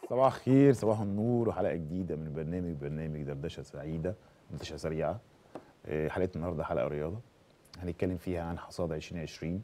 صباح الخير صباح النور وحلقه جديده من برنامج برنامج دردشه سعيده دردشه سريعه آه، حلقتنا النهارده حلقه رياضه هنتكلم فيها عن حصاد 2020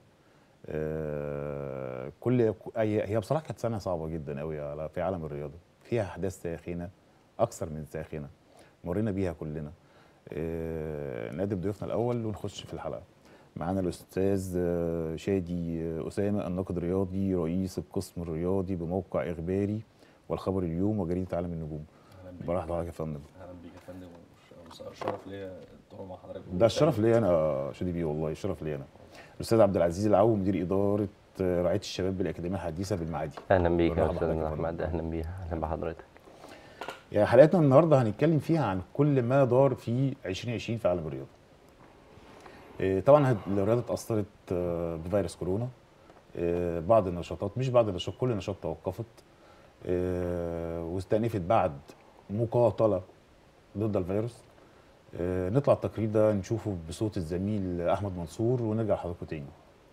آه، كل هي هي بصراحه كانت سنه صعبه جدا قوي على في عالم الرياضه فيها احداث ساخنه اكثر من ساخنه مرينا بيها كلنا آه، نقدم ضيوفنا الاول ونخش في الحلقه معانا الاستاذ آه، شادي آه، اسامه الناقد الرياضي رئيس القسم الرياضي بموقع اخباري والخبر اليوم وجريده عالم النجوم اهلا بيك برحب حضرتك يا فندم اهلا بيك يا فندم وش- شرف ليا الدور مع حضرتك ده الشرف ليا انا شادي بيه والله الشرف ليا انا الاستاذ عبد العزيز العو مدير اداره آه، رعايه الشباب بالاكاديميه الحديثه بالمعادي اهلا بيك يا مرحبا استاذ بحضرتك يا فندم. احمد اهلا بيك اهلا بحضرتك يعني حلقتنا النهارده هنتكلم فيها عن كل ما دار في 2020 في عالم الرياضه. آه، طبعا هد- الرياضه اتاثرت آه، بفيروس كورونا آه، بعض النشاطات مش بعض النشاطات كل النشاط توقفت آه، واستأنفت بعد مقاتله ضد الفيروس آه، نطلع التقرير ده نشوفه بصوت الزميل احمد منصور ونرجع لحضراتكم تاني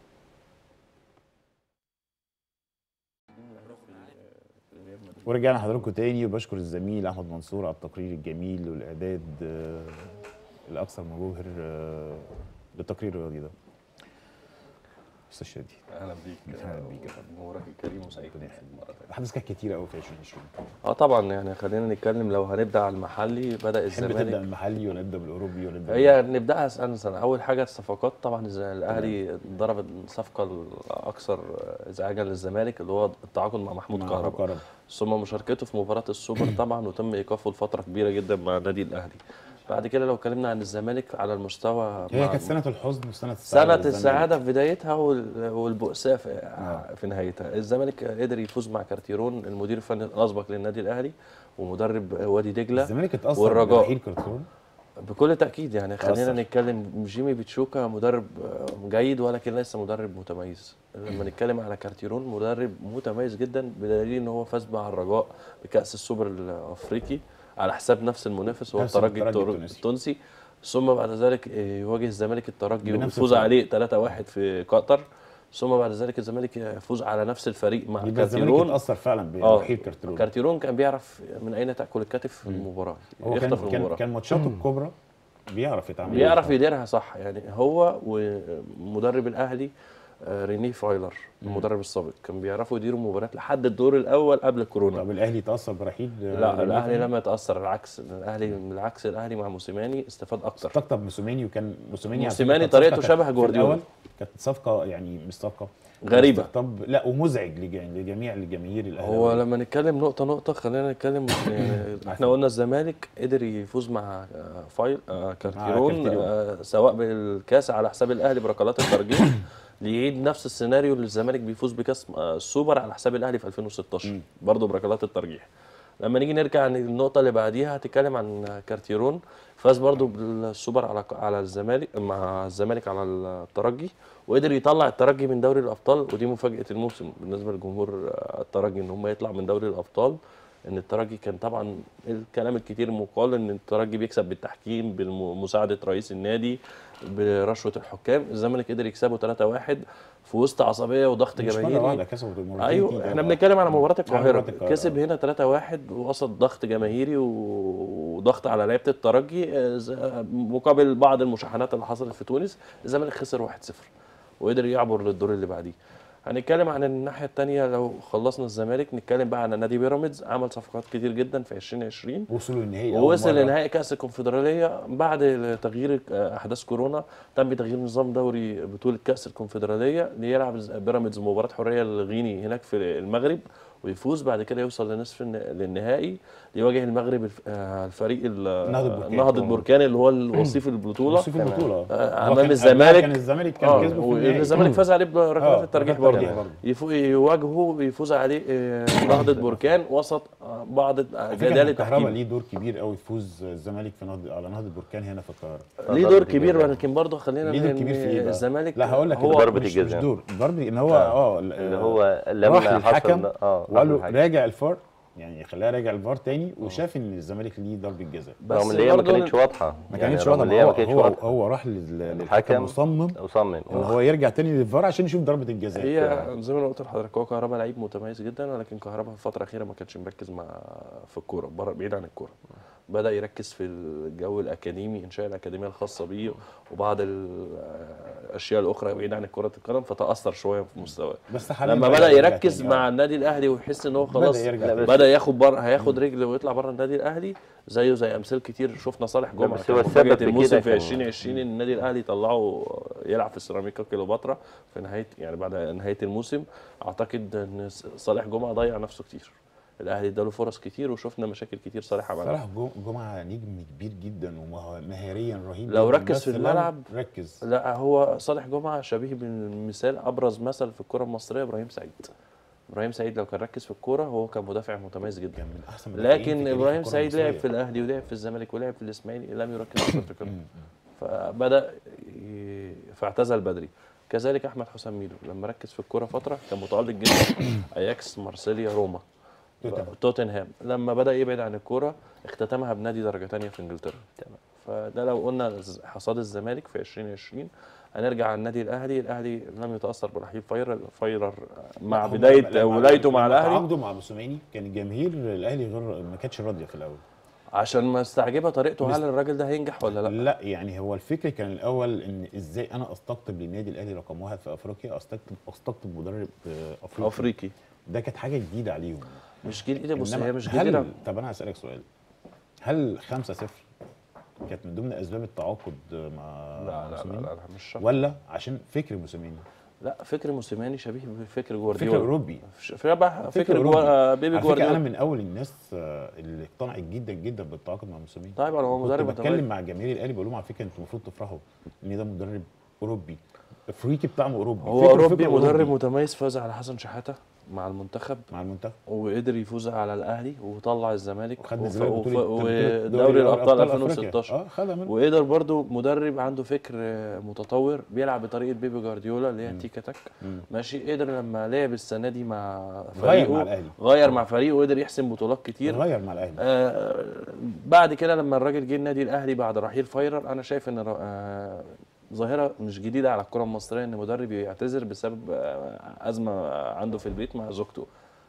ورجعنا حضراتكم تاني وبشكر الزميل احمد منصور على التقرير الجميل والاعداد آه، الاكثر مبهر آه، للتقرير الرياضي ده استاذ شادي اهلا بيك أهلا بيك يا فندم. نورك الكريم وسعيد ربنا يخليك. مرة تانية. الاحداث كانت كتيره قوي في 2020 اه طبعا يعني خلينا نتكلم لو هنبدا على المحلي بدا تحب تبدا الزمالك بالمحلي ولا نبدا بالاوروبي ولا نبدا هي نبداها سنه سنه اول حاجه الصفقات طبعا الز- الاهلي ضرب الصفقه الاكثر ازعاجا للزمالك اللي هو التعاقد مع محمود مع كهربا كهربا ثم مشاركته في مباراه السوبر طبعا وتم ايقافه لفتره كبيره جدا مع النادي الاهلي بعد كده لو اتكلمنا عن الزمالك على المستوى هي مع- كانت سنه الحزن وسنه السعاده سنة للزمالك. السعادة في بدايتها وال- والبؤساء في, آه. في نهايتها، الزمالك قدر يفوز مع كارتيرون المدير الفني الأسبق للنادي الأهلي ومدرب وادي دجلة الزمالك اتاثر والرجاء. برحيل كارتون بكل تأكيد يعني خلينا تأثر. نتكلم جيمي بيتشوكا مدرب آه، جيد ولكن ليس مدرب متميز، لما نتكلم على كارتيرون مدرب متميز جدا بدليل ان هو فاز مع الرجاء بكأس السوبر الأفريقي على حساب نفس المنافس هو نفس الترجي الترجي التور- التونسي. التونسي ثم بعد ذلك آه، يواجه الزمالك الترجي بنفس ويفوز الفريق. عليه 3-1 في قطر ثم بعد ذلك الزمالك يفوز على نفس الفريق مع يبقى الزمالك كارتيرون اتاثر فعلا اه برحيل كارتون كارتيرون كان بيعرف من اين تاكل الكتف في المباراه هو كان يخطف كان المباراه كان ماتشاته الكبرى بيعرف يتعامل بيعرف يديرها صح يعني هو ومدرب الاهلي آه، ريني فايلر المدرب السابق كان بيعرفوا يديروا مباريات لحد الدور الاول قبل الكورونا طب الاهلي اتاثر برحيل آه، لا رميل الاهلي فايلر؟ لم يتاثر العكس الاهلي بالعكس الاهلي مع موسيماني استفاد اكتر استقطب موسيماني وكان موسيماني على فكرة موسيماني كانت طريقته صفقة شبه كانت- جوارديولا. في الأول كانت صفقه يعني مش صفقه غريبة. طب لا ومزعج لج- لجميع الجماهير الاهلاويه هو لما نتكلم نقطة نقطة خلينا نتكلم يعني احنا قلنا الزمالك قدر يفوز مع آه، فايل آه، كارتيرون كارتيرون. آه، سواء بالكاس على حساب الاهلي بركلات الترجيح ليعيد نفس السيناريو اللي الزمالك بيفوز بكاس آه، السوبر على حساب الاهلي في 2016 برضه بركلات الترجيح لما نيجي نرجع للنقطة اللي بعديها هتتكلم عن كارتيرون فاز برضه بالسوبر على على الزمالك مع الزمالك على الترجي وقدر يطلع الترجي من دوري الابطال ودي مفاجاه الموسم بالنسبه لجمهور آه، الترجي ان هم يطلع من دوري الابطال ان الترجي كان طبعا الكلام الكتير مقال ان الترجي بيكسب بالتحكيم بمساعده رئيس النادي برشوه الحكام الزمالك قدر يكسبه 3-1 في وسط عصبيه وضغط مش مره جماهيري واحده كسبوا مرتين ايوه اتنين احنا تلاتة. بنتكلم على مباراه على القاهره مباراة القاهرة. كسب هنا 3-1 وسط ضغط جماهيري و- وضغط على لعيبه الترجي آه، ز- مقابل بعض المشاحنات اللي حصلت في تونس الزمالك خسر 1-0 وقدر يعبر للدور اللي بعديه هنتكلم عن الناحيه الثانيه لو خلصنا الزمالك نتكلم بقى عن نادي بيراميدز عمل صفقات كتير جدا في 2020 وصلوا للنهائي أول ووصل مرة. لنهائي كاس الكونفدراليه بعد تغيير آه، احداث كورونا تم تغيير نظام دوري بطوله كاس الكونفدراليه ليلعب بيراميدز مباراه حريه الغيني هناك في المغرب ويفوز بعد كده يوصل لنصف الن- للنهائي ليواجه المغرب الف- آه، الفريق ال- نهضة البركان. نهضة البركان اللي هو الوصيف البطوله في البطوله آه، هو امام كان- الزمالك كان الزمالك كان اه كسبه في النهائي. والزمالك فاز عليه بركلات آه، الترجيح بركلات برضه الترجيح برضه. يفو- يواجهه يفوز عليه آه، نهضة بركان وسط آه، بعض على فكرة جدال كان التحكيم الكهرباء ليه دور كبير قوي يفوز الزمالك في نهضه على نهضه بركان هنا في القاهره ليه دور كبير ولكن برضه خلينا ليه دور نقول كبير في إن ايه بقى؟ الزمالك لا هقول لك هو ضربة مش, مش الجزاء. دور ضربة ان هو اه اللي هو لما راح للحكم حصل اه وقال له راح للحكم. راجع الفار يعني خلاه راجع الفار تاني وشاف ان الزمالك ليه ضربه جزاء رغم ان هي ما برضه كانتش واضحه ما يعني كانتش رغم واضحه ان هي هو ما كانتش هو, واضحه هو راح لل- للحكم الحكم مصمم وصمم ان هو يرجع تاني للفار عشان يشوف ضربه الجزاء هي زي ما أنا قلت لحضرتك هو كهربا لعيب متميز جدا ولكن كهربا في الفتره الاخيره ما كانش مركز مع في الكوره بره بعيد عن الكوره بدا يركز في الجو الاكاديمي انشاء الاكاديميه الخاصه بيه وبعض الاشياء الاخرى بعيد عن كره القدم فتاثر شويه في مستواه بس حاليا لما بقى بدا يرجع يركز تاني. مع آه. النادي الاهلي ويحس ان هو خلاص يرجع لا، تاني. بس- بدا ياخد بره هياخد رجل ويطلع بره النادي الاهلي زيه زي امثال كتير شفنا صالح جمعه بس كان هو السبب مفاجاه في الموسم كده في كان- 2020 ان النادي الاهلي طلعه يلعب في سيراميكا كليوباترا في نهايه يعني بعد نهايه الموسم اعتقد ان صالح جمعه ضيع نفسه كتير الاهلي اداله فرص كتير وشفنا مشاكل كتير صالح عملها صلاح جو- جمعه نجم كبير جدا ومهاريا رهيب لو جداً، ركز بس في لو الملعب ركز لا هو صالح جمعه شبيه بالمثال ابرز مثل في الكره المصريه ابراهيم سعيد ابراهيم سعيد لو كان ركز في الكوره هو كان مدافع متميز جدا كان من احسن المدافعين في لكن تاريخ ابراهيم الكرة سعيد لعب المصرية. في الاهلي ولعب في الزمالك ولعب في الاسماعيلي لم يركز في كره القدم فبدا ي- فاعتزل بدري كذلك احمد حسام ميدو لما ركز في الكوره فتره كان متالق جدا اياكس مارسيليا روما توتنهام. توتنهام لما بدا يبعد عن الكوره اختتمها بنادي درجه ثانيه في انجلترا تمام فده لو قلنا ز- حصاد الزمالك في 2020 هنرجع على النادي الاهلي الاهلي لم يتاثر برحيل فايرر فايرر مع هم بدايه لما- ولايته مع لما الاهلي تعاقدوا مع موسوماني كان الجماهير الاهلي غير ما كانتش راضيه في الاول عشان ما استعجبها طريقته بس- هل الراجل ده هينجح ولا لا لا يعني هو الفكر كان الاول ان ازاي انا استقطب للنادي الاهلي رقم واحد في افريقيا استقطب استقطب مدرب آه، افريقي افريقي ده كانت حاجه جديده عليهم مش جديده بص إنما هي مش هل جديده طب انا هسالك سؤال هل 5 0 كانت من ضمن اسباب التعاقد مع لا لا لا, موسوماني؟ لا, لا مش شرط ولا عشان فكر موسوماني لا فكر موسيماني شبيه بفكر فكر جوارديولا اوروبي شبه فكر أوروبي. جوا... آه، بيبي على فكره انا جوارديولا من اول الناس آه، اللي اقتنعت جدا جدا بالتعاقد مع موسوماني طيب انا هو كنت مدرب بتكلم متميز مع جماهير الاهلي بقول لهم على فكره انتوا المفروض تفرحوا ان ده مدرب اوروبي افريقي بتاعه اوروبي هو فكره- اوروبي فكره مدرب أوروبي متميز فاز على حسن شحاته مع المنتخب مع المنتخب وقدر يفوز على الاهلي وطلع الزمالك وخد وف- الزمالك وف- بطولة- ودوري دوري الابطال أفريقيا. 2016 اه خدها منه وقدر برضو مدرب عنده فكر آه، متطور بيلعب بطريقه بيبي جوارديولا اللي هي تيكا تاك مم. ماشي قدر لما لعب السنه دي مع غير فريقه مع الأهلي. غير مع فريقه وقدر يحسم بطولات كتير غير مع الاهلي آه بعد كده لما الراجل جه النادي الاهلي بعد رحيل فايرر انا شايف ان آه ظاهره مش جديده على الكره المصريه ان مدرب يعتذر بسبب آه ازمه عنده في البيت مع زوجته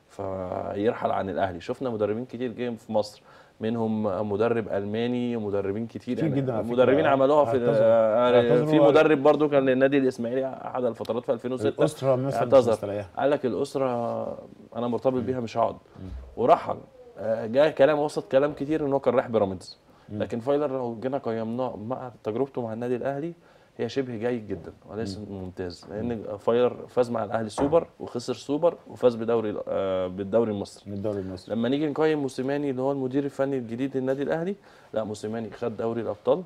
فيرحل عن الاهلي شفنا مدربين كتير جايين في مصر منهم مدرب الماني ومدربين كتير, كتير جدا على فكرة. مدربين عملوها في اعتذروا. آه اعتذروا في على- مدرب برضو كان للنادي الاسماعيلي احد الفترات في 2006 الاسره مثلا مش اعتذر مستريحه قال لك الاسره انا مرتبط بيها مش هقعد ورحل آه، جاء كلام وسط كلام كتير ان هو كان رايح بيراميدز لكن فايلر لو جينا قيمناه مع تجربته مع النادي الاهلي هي شبه جيد جدا وليس ممتاز لان فايلر فاز مع الاهلي سوبر وخسر سوبر وفاز بدوري آه، بالدوري المصري من الدوري المصري لما نيجي نقيم موسيماني اللي هو المدير الفني الجديد للنادي الاهلي لا موسيماني خد دوري الابطال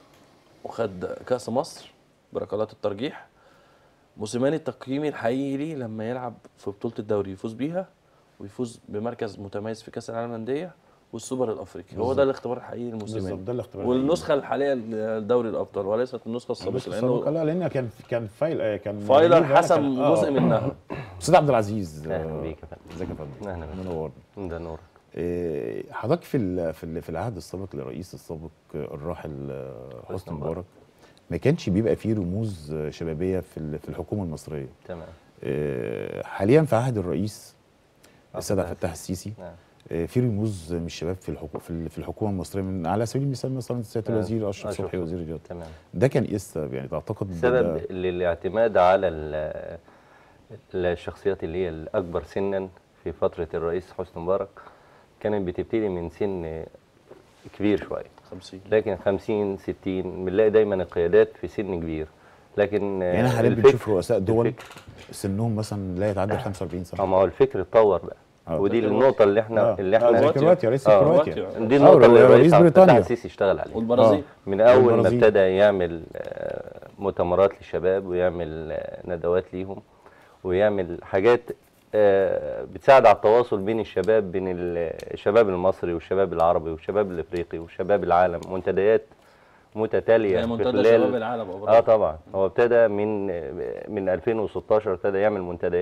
وخد كاس مصر بركلات الترجيح موسيماني التقييمي الحقيقي ليه لما يلعب في بطوله الدوري يفوز بيها ويفوز بمركز متميز في كاس العالم للانديه والسوبر الافريقي هو ده الاختبار الحقيقي بالظبط لموسيماني ده الاختبار والنسخه الحاليه لدوري الابطال وليست النسخه السابقه بس لانه لا لان كان كان فايل آه، كان فايلر كان- حسم آه. جزء منها استاذ عبد العزيز أهلا آه، بيك يا فندم. ازيك يا فندم أهلا بك. منورنا ده نور إيه، حضرتك في ال- في ال- في العهد السابق للرئيس السابق آه، الراحل آه، حسني حسني مبارك ما كانش بيبقى فيه رموز آه، شبابيه في ال- في الحكومه المصريه تمام إيه، حاليا في عهد الرئيس السيد عبد الفتاح الفتاح السيسي نعم آه، في رموز من الشباب في الحكو في ال- في الحكومه المصريه من على سبيل المثال مثلا سياده آه، الوزير اشرف أشرف صبحي وزير الرياضه تمام ده كان ايه السبب يعني تعتقد ده- السبب ده- للاعتماد على ال- الشخصيات اللي هي الأكبر سنا في فترة الرئيس حسني مبارك كانت بتبتدي من سن كبير شوية 50 لكن 50 60 بنلاقي دايما القيادات في سن كبير لكن يعني احنا حاليا الفكر- بنشوف رؤساء دول الفكر سنهم مثلا لا يتعدى 45 اه سنه ما هو الفكر اتطور بقى آه، ودي فكر النقطة اللي احنا آه، اللي آه، زي احنا كرواتيا رئيس آه، كرواتيا كرواتيا. دي آه، النقطة اللي رئيس الرئيس عبد الفتاح بريطانيا. السيسي اشتغل عليها والبرازيل من اول ما والبرازيل. ابتدى يعمل آه، مؤتمرات للشباب ويعمل آه، ندوات ليهم ويعمل حاجات آه، بتساعد على التواصل بين الشباب بين ال- الشباب المصري والشباب العربي والشباب الافريقي وشباب العالم منتديات متتاليه هي في منتدى خلال- شباب العالم أبو اه طبعا هو ابتدى من من 2016 ابتدى يعمل منتديات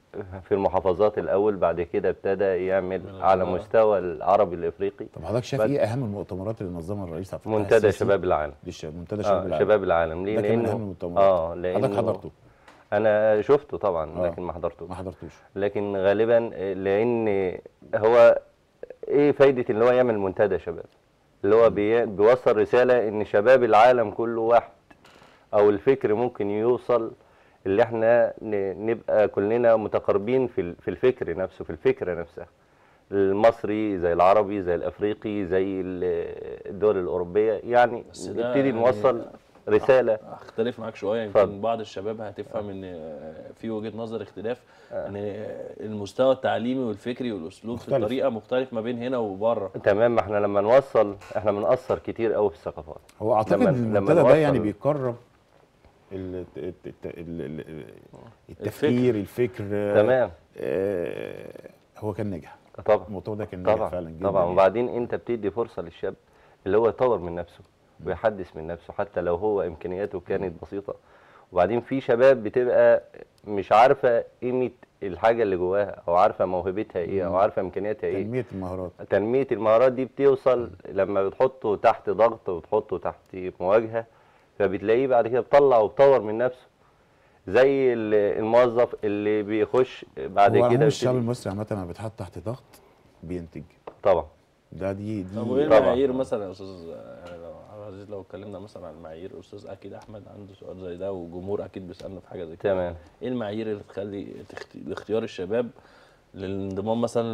في المحافظات الاول بعد كده ابتدى يعمل من على القاهرة. مستوى العربي الافريقي طب حضرتك شايف بعد- ايه اهم المؤتمرات اللي نظمها الرئيس عبد الفتاح منتدى السيسي شباب العالم للشباب منتدى شباب آه العالم شباب العالم ليه ده كمان لانه اهم المؤتمرات اه حضرتك لانه حضرته انا شفته طبعا آه. لكن ما حضرته ما حضرتوش لكن غالبا لان هو ايه فايده ان هو يعمل منتدى شباب اللي هو بي- بيوصل رساله ان شباب العالم كله واحد او الفكر ممكن يوصل اللي احنا ن- نبقى كلنا متقاربين في ال- في الفكر نفسه في الفكره نفسها المصري زي العربي زي الافريقي زي ال- الدول الاوروبيه يعني بس ده نبتدي يعني نوصل رساله اختلف معاك شويه يمكن اتفضل. بعض الشباب هتفهم ان في وجهه نظر اختلاف ان المستوى التعليمي والفكري والاسلوب في مختلف. الطريقه مختلف ما بين هنا وبره تمام ما احنا لما نوصل احنا بنأثر كتير قوي في الثقافات هو اعتقد لما- ان لما المنتدى ده نوصل- يعني بيقرب ال- الت- الت- ال- ال- التفكير الفكر تمام آه، هو كان ناجح طبعا المؤتمر ده كان ناجح طبعا فعلا جدا طبعا يعني. وبعدين انت بتدي فرصه للشاب اللي هو يطور من نفسه ويحدث من نفسه حتى لو هو امكانياته كانت بسيطه وبعدين في شباب بتبقى مش عارفه قيمه الحاجه اللي جواها او عارفه موهبتها ايه او عارفه امكانياتها ايه تنميه المهارات تنميه المهارات دي بتوصل لما بتحطه تحت ضغط وتحطه تحت مواجهه فبتلاقيه بعد كده بيطلع وبيطور من نفسه زي ال- الموظف اللي بيخش بعد هو كده عموم الشعب بيبتدي- المصري عامه لما بيتحط تحت ضغط بينتج طبعا ده دي دي طب وايه طبعا. المعايير مثلا يا استاذ يعني لو عزيز لو اتكلمنا مثلا عن المعايير استاذ اكيد احمد عنده سؤال زي ده وجمهور اكيد بيسالنا في حاجه زي كده تمام ايه المعايير اللي تخلي تخت- لاختيار الشباب للانضمام مثلا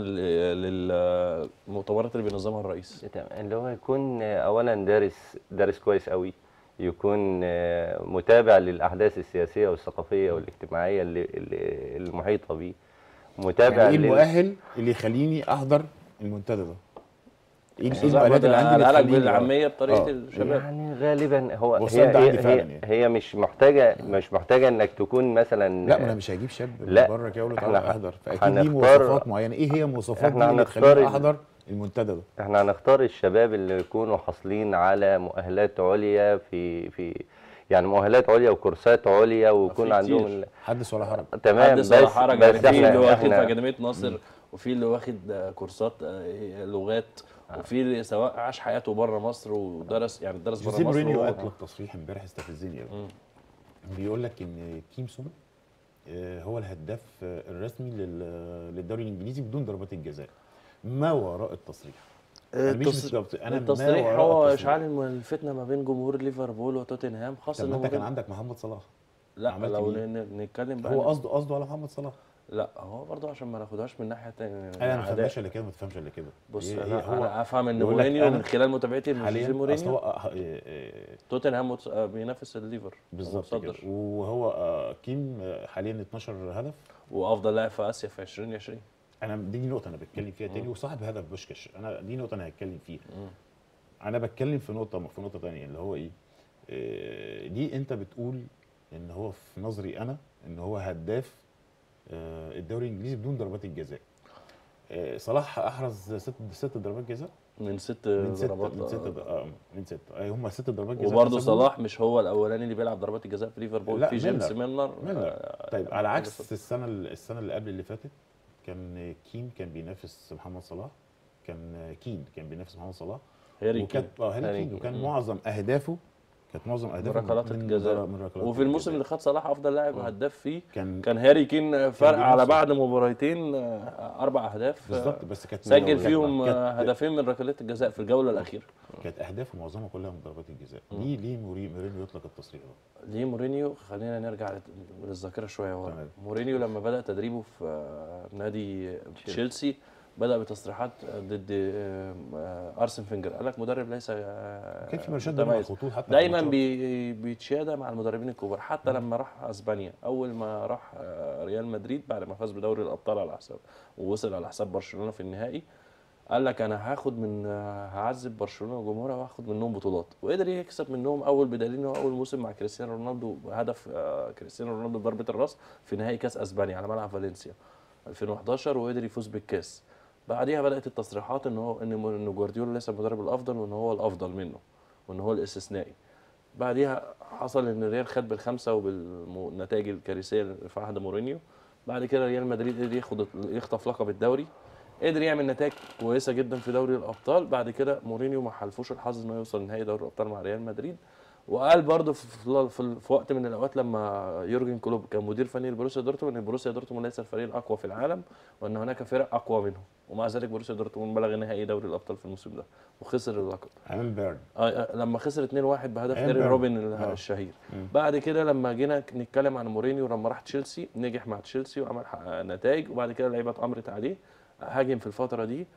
ل- للمؤتمرات اللي بينظمها الرئيس تمام اللي هو يكون اولا دارس دارس كويس قوي يكون آه، متابع للاحداث السياسيه والثقافيه والاجتماعيه اللي اللي المحيطه بيه متابع يعني ايه لل- المؤهل اللي يخليني احضر المنتدى ده؟ ايه إيه استاذ المؤهلات احمد اللي عندي اللي قالها لك تخليني بالعاميه آه. بطريقه آه. الشباب يعني غالبا هو هو هي السؤال ده هي, عندي فعلا هي, يعني. هي مش محتاجه مش محتاجه انك تكون مثلا لا ما انا مش هجيب شاب من لا، بره كده اقول له احنا تعالى احضر فاكيد ليه هنختار- مواصفات معينه ايه هي المواصفات احنا دي اللي هنختار تخليني ال- احضر المنتدى ده؟ احنا هنختار الشباب اللي يكونوا حاصلين على مؤهلات عليا في في يعني مؤهلات عليا وكورسات عليا ويكون في عندهم كتير. ال- حدث ولا حرج تمام حدث بس ولا حرج يعني بس في اللي احنا واخد في احنا اكاديميه ناصر وفي اللي واخد آه، كورسات آه، لغات وفي اللي سواء عاش حياته بره مصر ودرس يعني درس بره جوزيه مصر مورينيو وهو- اطلق تصريح امبارح استفزني قوي بيقول لك ان كيمسون آه، هو الهداف آه، الرسمي لل- للدوري الانجليزي بدون ضربات الجزاء ما وراء التصريح أنا مش التص- مستوعب- انا ما التصريح وراء هو التصريح. اشعال الم- الفتنه ما بين جمهور ليفربول وتوتنهام خاصه طب ما انه انت كان مهم. عندك محمد صلاح لا عملت لو مين؟ ن- نتكلم بقى هو ن- قصده قصده على محمد صلاح لا هو برضه عشان ما ناخدهاش من ناحيه تانية انا ما العداء. فهمناش الا كده ما تفهمش الا كده بص هي- هي انا, هو أنا افهم ان بيقول لك مورينيو أنا من خلال متابعتي لجوزيه حاليا اصل مورينيو هو آه، آه، آه، توتنهام متص- آه، بينافس الليفر بالظبط متصدر. كده وهو آه، كيم آه، حاليا 12 هدف وافضل لاعب في اسيا في 2020 انا دي نقطه انا بتكلم فيها تاني وصاحب هدف بوشكاش انا دي نقطه انا هتكلم فيها انا بتكلم في نقطه في نقطه تانية اللي هو ايه آه، دي انت بتقول ان هو في نظري انا ان هو هداف آه، الدوري الانجليزي بدون ضربات الجزاء آه، صلاح احرز ست ست ضربات جزاء من ست من ست ضربات من ست آه. آه، من ست آه، هم ست ضربات جزاء وبرضه حسبوهم. صلاح مش هو الاولاني اللي بيلعب ضربات الجزاء في ليفربول لا، في جيمس ميلنر. ميلنر ميلنر. آه، طيب على آه، عكس السنه السنه اللي قبل اللي فاتت كان كين كان بينافس محمد صلاح كان كين كان بينافس محمد صلاح هاري وكانت اه هاري هاري كين كين. وكان معظم اهدافه كانت معظم اهدافه من ركلات من الجزاء. من ركلات وفي الموسم الجزاء. اللي خد صلاح افضل لاعب هداف فيه كان كان هاري كين فرق بينافس. على بعد مباراتين آه، اربع اهداف آه، بالظبط بس كانت سجل كانت- فيهم كانت- آه، هدفين من ركلات الجزاء في الجوله الاخيره كانت اهدافه معظمها كلها من ضربات الجزاء ليه ليه موري- مورينيو يطلق التصريح ده ليه مورينيو خلينا نرجع لت- للذاكره شويه ورا تمام. مورينيو لما بدا تدريبه في آه، نادي تشيلسي بدا بتصريحات ضد آه، آه، ارسن فينجر قال لك مدرب ليس آه، كان في مرشد بين متميز. الخطوط حتى في دايما الماتشات. بي بيتشادى مع المدربين الكبار حتى لما راح اسبانيا اول ما راح آه، ريال مدريد بعد ما فاز بدوري الابطال على حساب ووصل على حساب برشلونه في النهائي قال لك انا هاخد من آه، هعذب برشلونه وجمهورها وهاخد منهم بطولات وقدر يكسب منهم اول بدليل ان هو اول موسم مع كريستيانو رونالدو هدف آه، كريستيانو رونالدو ضربه الراس في نهائي كاس اسبانيا على ملعب فالنسيا 2011 وقدر يفوز بالكاس بعديها بدات التصريحات ان هو ان ان جوارديولا ليس المدرب الافضل وان هو الافضل منه وان هو الاستثنائي بعديها حصل ان الريال خد بالخمسه وبالنتائج الكارثيه في عهد مورينيو بعد كده ريال مدريد قدر ياخد يخطف لقب الدوري قدر يعمل نتائج كويسه جدا في دوري الابطال بعد كده مورينيو ما حلفوش الحظ انه يوصل لنهائي دوري الابطال مع ريال مدريد وقال برضه في, في, في, في وقت من الاوقات لما يورجن كلوب كان مدير فني لبروسيا دورتموند ان بروسيا دورتموند ليس الفريق الاقوى في العالم وان هناك فرق اقوى منه ومع ذلك بروسيا دورتموند بلغ نهائي دوري الابطال في الموسم ده وخسر اللقب عامل بيرن آه، آه، لما خسر 2-1 بهدف أيام ايرين بيرن. روبن ال- آه. الشهير مم. بعد كده لما جينا نتكلم عن مورينيو لما راح تشيلسي نجح مع تشيلسي وعمل حق- نتائج وبعد كده اللعيبه اتامرت عليه هاجم في الفتره دي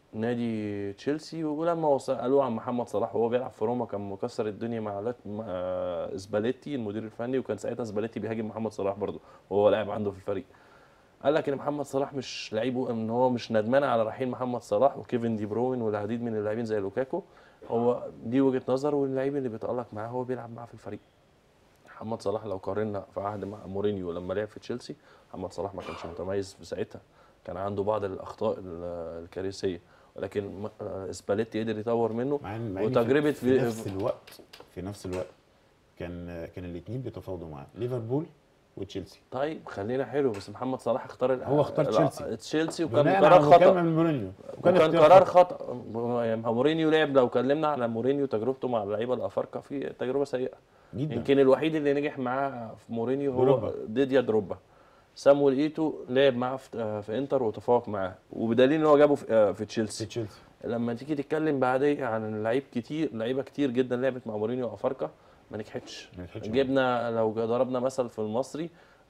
نادي تشيلسي ولما وصل قالوا عن محمد صلاح وهو بيلعب في روما كان مكسر الدنيا مع لات- مع آه، اسباليتي المدير الفني وكان ساعتها اسباليتي بيهاجم محمد صلاح برضه وهو لاعب عنده في الفريق قال لك ان محمد صلاح مش لعيب ان هو مش ندمان على رحيل محمد صلاح وكيفن دي بروين والعديد من اللاعبين زي لوكاكو هو دي وجهه نظر واللعيب اللي بيتالق معاه هو بيلعب معاه في الفريق محمد صلاح لو قارنا في عهد مع مورينيو لما لعب في تشيلسي محمد صلاح ما كانش متميز في ساعتها كان عنده بعض الاخطاء ال- الكارثيه ولكن م- آه، اسباليتي قدر يطور منه مع إن- مع إن وتجربه في, في نفس الوقت في نفس الوقت كان كان الاثنين بيتفاوضوا معاه ليفربول وتشيلسي طيب خلينا حلو بس محمد صلاح اختار ال- هو اختار ال- تشيلسي. تشيلسي وكان بناء قرار على خطا مكالمه من مورينيو وكان اختيار قرار خطأ. خطا يعني مورينيو لعب لو اتكلمنا على مورينيو تجربته مع اللعيبه الافارقه في تجربه سيئه جدا يمكن الوحيد اللي نجح معاه في مورينيو هو دروجبا. ديديا دروبا سامويل ايتو لعب معاه في, في انتر وتفوق معاه وبدليل ان هو جابه في, آه، في في تشيلسي تشيلسي لما تيجي تتكلم بعدين عن لعيب كتير لعيبه كتير جدا لعبت مع مورينيو افارقه ما نجحتش ما نجحتش جبنا لو ضربنا مثل في المصري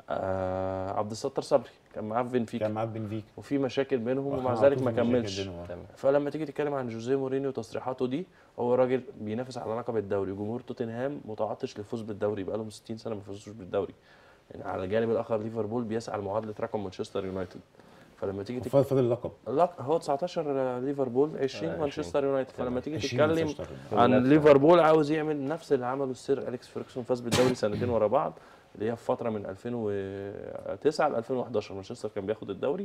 آه عبد الستار صبري كان معاه في بنفيكا كان معاه بنفيكا وفي مشاكل بينهم ومع وكان على ذلك طول ما في مشاكل كملش بينهم. تمام فلما تيجي تتكلم عن جوزيه مورينيو وتصريحاته دي هو راجل بينافس على لقب الدوري جمهور توتنهام متعطش للفوز بالدوري بقالهم 60 سنه ما فازوش بالدوري يعني على الجانب الاخر ليفربول بيسعى لمعادله رقم مانشستر يونايتد فلما تيجي تك... وفاضل فاضل اللقب لا هو 19 ليفربول 20 آه، مانشستر يونايتد فلما تيجي 20 تتكلم مانشستر. عن نفس- ليفربول عاوز يعمل نفس اللي عمله السير اليكس فيركسون فاز بالدوري سنتين ورا بعض اللي هي في فتره من 2009 ل 2011 مانشستر كان بياخد الدوري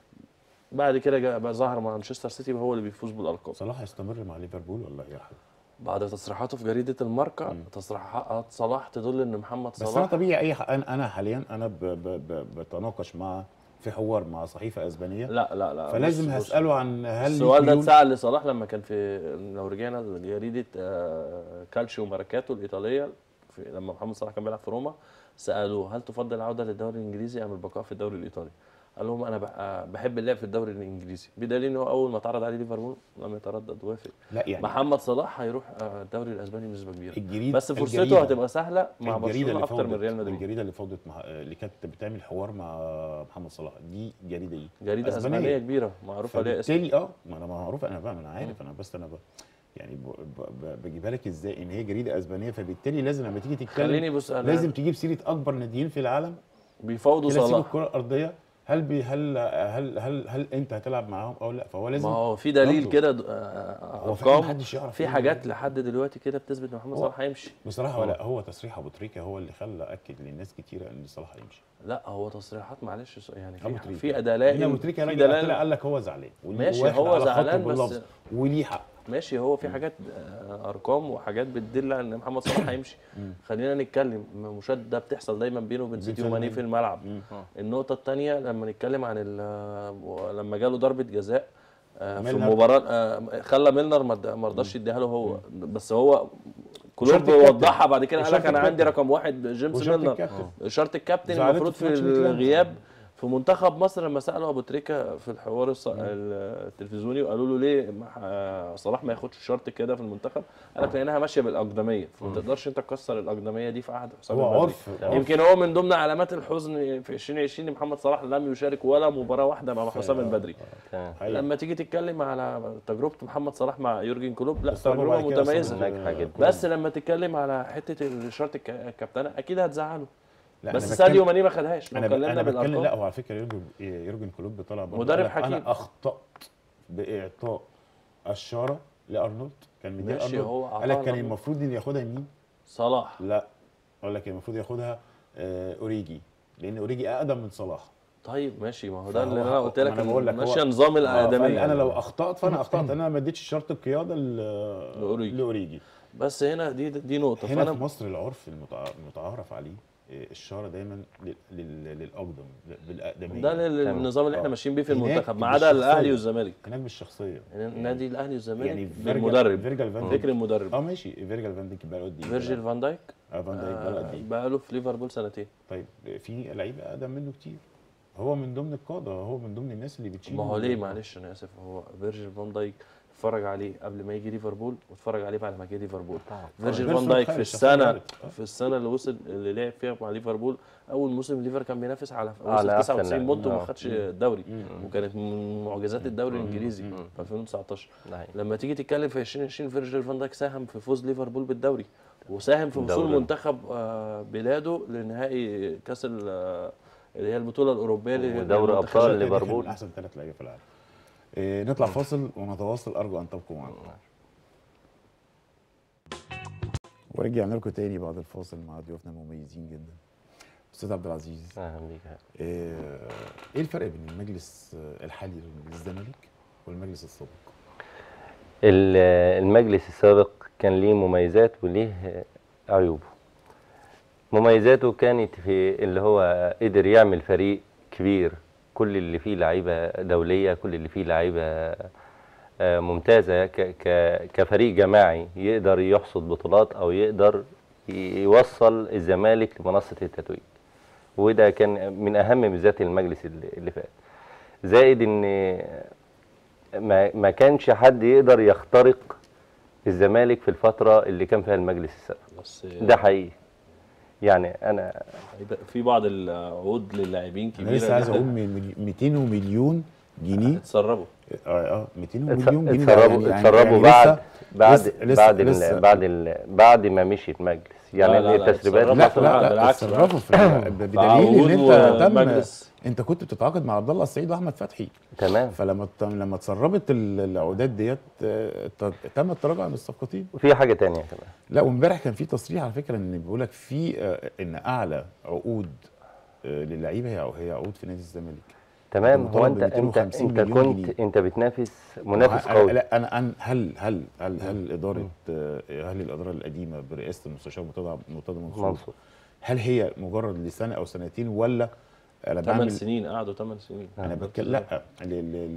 بعد كده جاء بقى ظهر مع مانشستر سيتي هو اللي بيفوز بالالقاب صلاح هيستمر مع ليفربول ولا يرحل؟ بعد تصريحاته في جريده الماركا مم. تصريحات صلاح تدل ان محمد بس انا صلاح طبيعي اي ح- انا انا حاليا انا ب ب ب بتناقش مع في حوار مع صحيفه اسبانيه لا لا لا فلازم بص- بص. هساله عن هل ليه السؤال ده حلول؟ اتسال لصلاح لما كان في لو رجعنا لجريده آه، كالشيو ماركاتو الايطاليه في لما محمد صلاح كان بيلعب في روما سالوه هل تفضل العوده للدوري الانجليزي ام البقاء في الدوري الايطالي؟ قال لهم انا بح- بحب اللعب في الدوري الانجليزي بدليل ان هو اول ما اتعرض عليه ليفربول لم يتردد وافق لا يعني محمد صلاح هيروح آه، الدوري الاسباني بنسبه كبيره الجريده بس فرصته الجريدة- هتبقى سهله مع الجريده برشلونه اللي اكتر من فوضت ريال مدريد الجريده اللي فوضت مع اللي كانت بتعمل حوار مع محمد صلاح دي جريده ايه؟ جريده أسبانية. اسبانيه كبيره معروفه ليها اسم فبالتالي اه ما انا معروف انا بقى ما انا عارف انا بس انا ب... يعني ب... ب... ب... بجيبها لك ازاي ان هي جريده اسبانيه فبالتالي لازم لما تيجي خليني تتكلم بص أنا لازم تجيب سيره اكبر ناديين في العالم بيفاوضوا كلاسيكو صلاح الكره الارضيه هل بي هل هل هل هل انت هتلعب معاهم او لا فهو لازم ما هو في دليل برضه. كده د- آه، هو فعلا ارقام محدش يعرف في إيه حاجات لحد دلوقتي كده بتثبت ان محمد هو- صلاح هيمشي بصراحه ولا هو تصريح ابو تريكه هو اللي خلى اكد للناس كتيره ان صلاح هيمشي لا هو تصريحات معلش يعني ابو في تريكه في لان دلائل ابو تريكه في رجع طلع دلائل قال لك هو زعلان وليه- ماشي، واحد هو على خطه زعلان بس- باللفظ وليه حق ماشي هو في حاجات آه، ارقام وحاجات بتدل على ان محمد صلاح هيمشي خلينا نتكلم مشاده بتحصل دايما بينه وبين بين سيديو سيديو ماني ماني. في الملعب مم. النقطه الثانيه لما نتكلم عن ال- لما جاله ضربه جزاء آه، في ميلنر. المباراه آه، خلى ميلنر ما اد- ما رضاش يديها له هو بس هو كلوب إشارة الكابتن. وضحها بعد كده قال لك إشارة انا عندي الكابتن. رقم واحد جيمس وشرط ميلنر الكابتن اشاره الكابتن زعلته المفروض في في ماتش ميتلاند. الغياب في منتخب مصر لما سالوا ابو تريكه في الحوار الص- التلفزيوني وقالوا له ليه ما ح- صلاح ما ياخدش شرط كده في المنتخب قال لك لانها ماشيه بالاقدميه فما تقدرش انت تكسر الاقدميه دي في عهد حسام هو البدري عرف عرف. يمكن هو من ضمن علامات الحزن في 2020 ان محمد صلاح لم يشارك ولا مباراه واحده مع حسام البدري تمام حقيقي. لما تيجي تتكلم على تجربه محمد صلاح مع يورجن كلوب لا بس طبعا تجربه بعد كده متميزه صلاح ناجحة جدا. بس لما تتكلم على حته اشاره الك- الكابتنه اكيد هتزعله لا، بس أنا ساديو بتكلم- ماني ما خدهاش لو انا ب- اتكلمنا انا بتكلم لا بالارقام هو على فكره يورجن يورجن كلوب طلع برضه مدرب قال لك حكيم. انا اخطات باعطاء الشاره لارنولد كان مديها ماشي، ارنولد هو قال لك أعطاها كان لأرنولد. المفروض ان ياخدها مين؟ صلاح لا اقول لك المفروض ياخدها آه، اوريجي لان اوريجي اقدم من صلاح طيب ماشي ما هو ده فهو اللي انا حقه. قلت لك ما أنا بقول لك هو- ماشيه نظام آه، الاقدميه فأنا- انا لو اخطات فانا اخطات انا ما اديتش شرط القياده ل- لأوريجي. لاوريجي بس هنا دي دي نقطه هنا في فانا مصر العرف المتع- المتعارف عليه آه، الشاره دايما لل- لل- للاقدم بالاقدميه ده ال- تمام. النظام اللي احنا آه. ماشيين بيه في هناك المنتخب ما عدا بالشخصية. الاهلي والزمالك هناك بالشخصيه يعني النادي الاهلي والزمالك يعني يعني فيرجل- بالمدرب فيرجل فان ديك فكر المدرب اه ماشي فيرجل فان ديك بقى له قد ايه؟ فيرجيل فان دايك اه فان دايك بقى له قد ايه؟ بقى له في ليفربول سنتين طيب في لعيبه اقدم منه كتير هو من ضمن القاده هو من ضمن الناس اللي بتشيل ما هو ليه معلش انا اسف هو فيرجيل فان دايك اتفرج عليه قبل ما يجي ليفربول واتفرج عليه بعد ما جه ليفربول فيرجيل فيرجيل فان دايك خارج، في شخصية السنه خارج. آه. في السنه اللي وصل اللي لعب فيها مع ليفربول اول موسم ليفر كان بينافس على على وصل أحسن 99 لاعب. بونت وما آه. خدش الدوري وكانت من معجزات الدوري الانجليزي في 2019 ده حقيقي. لما تيجي تتكلم في 2020 فيرجيل فان دايك ساهم في فوز ليفربول بالدوري وساهم في وصول الدوري. منتخب آه، بلاده لنهائي كاس ال- آه، اللي هي البطوله الاوروبيه اللي هي ودوري المنتخبات. أبطال دي كان ليفربول. من احسن ثلاث لعيبه في العالم إيه نطلع فاصل ونتواصل ارجو ان تبقوا معنا ورجعنا لكم تاني بعد الفاصل مع ضيوفنا المميزين جدا استاذ عبد العزيز اهلا بيك ايه إيه الفرق بين المجلس الحالي للزمالك والمجلس السابق ال- المجلس السابق كان ليه مميزات وليه عيوبه مميزاته كانت في اللي هو قدر يعمل فريق كبير كل اللي فيه لعيبه دوليه كل اللي فيه لعيبه آه، ممتازه ك- ك- كفريق جماعي يقدر يحصد بطولات او يقدر ي- يوصل الزمالك لمنصه التتويج وده كان من اهم ميزات المجلس اللي اللي فات زائد ان ما ما كانش حد يقدر يخترق الزمالك في الفتره اللي كان فيها المجلس السابق بس ده حقيقي يعني انا هيبقى في بعض العقود للاعبين انا كبيره لسه عايز جداً اقول من 200 مليون جنيه اتسربوا اه اه 200 اتس- مليون جنيه ده اتسربوا يعني- اتسربوا يعني بعد لسه- بعد لسه- لسه- بعد لسه- ال بعد ال بعد ما مشي المجلس يعني لا، لا، لا، التسريبات اتسربوا. لا مثلاً لا لا بالعكس اتصرفوا في ال- بدليل عقود ان انت تم ومجلس. انت كنت بتتعاقد مع عبد الله السعيد واحمد فتحي تمام فلما ت- لما اتسربت ال- العقودات ديت آه، ت- تم التراجع عن الصفقتين وفي حاجه تانية كمان لا وامبارح كان في تصريح على فكره ان بيقول لك في آه، ان اعلى عقود آه، للعيبه هي هي عقود في نادي الزمالك تمام كنت هو طالب انت ب انت 250 انت مليون كنت جنيه. انت بتنافس منافس أنا- قوي لا انا انا هل هل هل هل اداره آه، هل الاداره القديمه برئاسه المستشار مرتضى مرتضى منصور منصور هل هي مجرد لسنه او سنتين ولا انا 8 بعمل سنين قعدوا 8 سنين انا بتكلم لا ل- ل-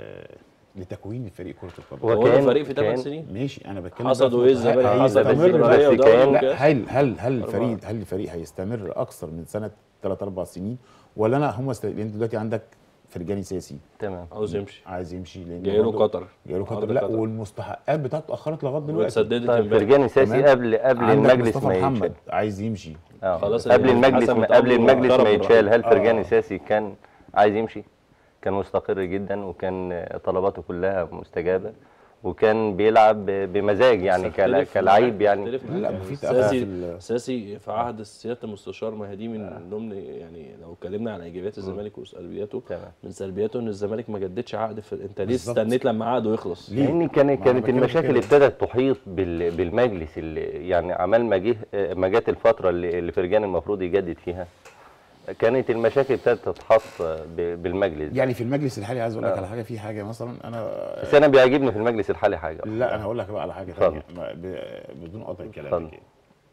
ل- لتكوين الفريق كره القدم هو هو ده كان- فريق في 8 كان- سنين ماشي انا بتكلم حصدوا بقى ايه في الزمالك هي- حصد هيستمر الكونفدرالية بس ودوري كان- وكاس هل هل هل أربعة. الفريق هل الفريق هيستمر اكثر من سنه ثلاث اربع سنين ولا انا هم است... انت دلوقتي عندك فرجاني سياسي تمام عاوز يمشي عايز يمشي لان جاي له برضه- قطر جاي له قطر عرض لا قطر. والمستحقات بتاعته اتاخرت لغايه دلوقتي واتسددت طيب امبارح فرجاني ساسي تمام. قبل قبل عندك المجلس مصطفى ما يتشال محمد عايز يمشي آه. خلاص قبل اللي المجلس حسمت قبل أمره المجلس ما واحترم يتشال هل آه. فرجاني ساسي كان عايز يمشي كان مستقر جدا وكان طلباته كلها مستجابه وكان بيلعب ب- بمزاج يعني بس كلا- أختلف كلاعب معاك- يعني أختلف لا، معاك. ما في تأخر في ساسي ال- ساسي في عهد سياده المستشار ما هي دي من ضمن يعني لو اتكلمنا عن ايجابيات الزمالك وسلبياته تمام. من سلبياته ان الزمالك ما جددش عقد في انت ليه بالظبط. استنيت لما عقده يخلص ليه؟ لان كان ما أنا كانت بتكلم المشاكل كده. ابتدت تحيط بال- بالمجلس اللي يعني عمال ما جه ما جت الفتره اللي اللي فرجاني المفروض يجدد فيها كانت المشاكل ابتدت تتحط ب- بالمجلس ده. يعني في المجلس الحالي عايز اقول لك على حاجه في حاجه مثلا انا بس انا بيعجبني في المجلس الحالي حاجه لا انا هقول لك بقى على حاجه اتفضل. ثانيه ما- ب- بدون قطع اتفضل. كلامك يعني.